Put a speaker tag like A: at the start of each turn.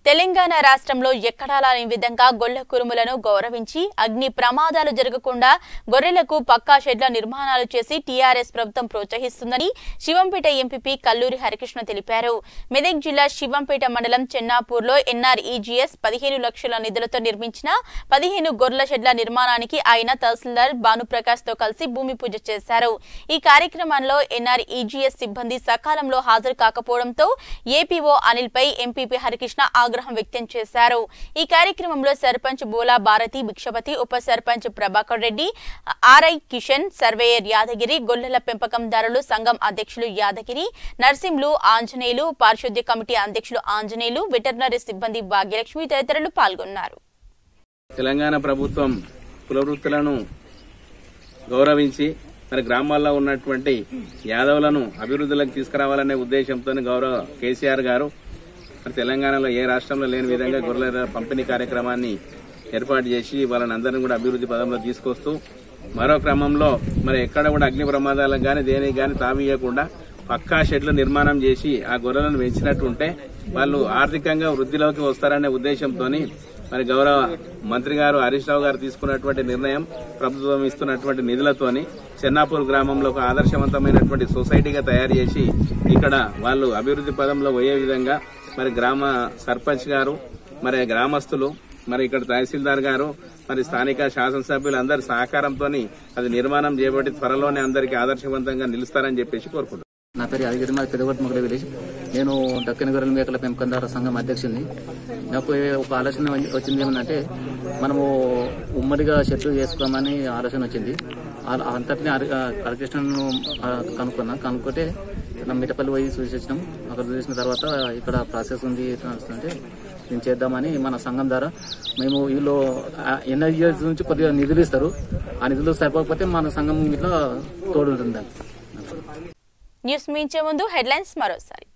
A: తెలంగాణ రాష్ట్రంలో ఎక్కడా లేని విధంగా గొల్ల కురుములను గౌరవించి అగ్ని ప్రమాదాలు జరగకుండా గొర్రెలకు పక్కా షెడ్ల నిర్మాణాలు చేసి టీఆర్ఎస్ ప్రభుత్వం ప్రోత్సహిస్తుందని శివంపేట ఎంపీపీ కల్లూరి హరికృష్ణ తెలిపారు మెదక్ జిల్లా శివంపేట మండలం చెన్నాపూర్లో ఎన్ఆర్ఈజీఎస్ పదిహేను లక్షల నిధులతో నిర్మించిన పదిహేను గొర్రెల షెడ్ల నిర్మాణానికి ఆయన తహసీల్దార్ భానుప్రకాష్ తో కలిసి భూమి పూజ చేశారు ఈ కార్యక్రమంలో ఎన్ఆర్ఈజీఎస్ సిబ్బంది సకాలంలో హాజరు కాకపోవడంతో ఏపీఓ అనిల్ పై ఎంపీపీ హరికృష్ణ ఆగ్రహం వ్యక్తం చేశారు ఈ కార్యక్రమంలో సర్పంచ్ బోలా భారతి భిక్షపతి ఉప సర్పంచ్ ప్రభాకర్ రెడ్డి ఆర్ఐ కిషన్ సర్వేయర్ యాదగిరి గొల్లల పెంపకందారులు సంఘం అధ్యక్షులు యాదగిరి నర్సింలు ఆంజనేయులు పారిశుద్ధ్య కమిటీ అధ్యక్షులు ఆంజనేయులు వెటర్నరీ సిబ్బంది భాగ్యలక్ష్మి తదితరులు పాల్గొన్నారు
B: తెలంగాణ ప్రభుత్వం కులవృత్తులను గౌరవించి మరి గ్రామాల్లో ఉన్నటువంటి యాదవులను అభివృద్ధిలోకి తీసుకురావాలనే ఉద్దేశంతో గౌరవ కేసీఆర్ గారు మరి తెలంగాణలో ఏ రాష్ట్రంలో లేని విధంగా గొర్రెల పంపిణీ కార్యక్రమాన్ని ఏర్పాటు చేసి వాళ్ళని అందరినీ కూడా అభివృద్ధి పదంలో తీసుకొస్తూ మరో క్రమంలో మరి ఎక్కడ కూడా అగ్ని ప్రమాదాలకు గాని దేనికి గాని తావియకుండా పక్కా షెడ్లు నిర్మాణం చేసి ఆ గొర్రెలను పెంచినట్టుంటే వాళ్ళు ఆర్థికంగా వృద్ధిలోకి వస్తారనే ఉద్దేశంతోని మరి గౌరవ మంత్రి గారు హరీష్ రావు గారు తీసుకున్నటువంటి నిర్ణయం ప్రభుత్వం ఇస్తున్నటువంటి నిధులతోని చెన్నాపూర్ గ్రామంలో ఒక ఆదర్శవంతమైనటువంటి సొసైటీగా తయారు చేసి ఇక్కడ వాళ్ళు అభివృద్ధి పదంలో పోయే విధంగా మరి గ్రామ సర్పంచ్ గారు మరి గ్రామస్తులు మరి ఇక్కడ తహసీల్దార్ గారు మరి స్థానిక శాసనసభ్యులు అందరి సహకారంతో అది నిర్మాణం చేయబట్టి త్వరలోనే అందరికీ ఆదర్శవంతంగా నిలుస్తారని చెప్పేసి కోరుకుంటున్నాను
C: నా పేరు యాదగిరి మాది పెద్దగొట్ట మొగల విలేజ్ నేను దక్కన గొర్రెల మేకల పెంపకందార సంఘం అధ్యక్షుడిని నాకు ఒక ఆలోచన వచ్చింది ఏమంటే మనము ఉమ్మడిగా చెట్లు చేసుకోమని ఆలోచన వచ్చింది ఆ- అంతటిని హరి- ఆ, హరికృష్ణను ఆ, కనుక్కున్నా కనుక్కుంటే నా మిట్టపల్లి పోయి చూసి వచ్చినాం అక్కడ చూసిన తర్వాత ఇక్కడ ప్రాసెస్ ఉంది అంటే నేను చేద్దామని మన సంఘం ద్వారా మేము వీళ్ళు ఎన్ఐజిఎస్ నుంచి కొద్దిగా నిధులు ఇస్తారు ఆ నిధులు సరిపోకపోతే మన సంఘం ఇట్లా తోడు ఉంటుంది
A: న్యూస్ మించే ముందు హెడ్లైన్స్ మరోసారి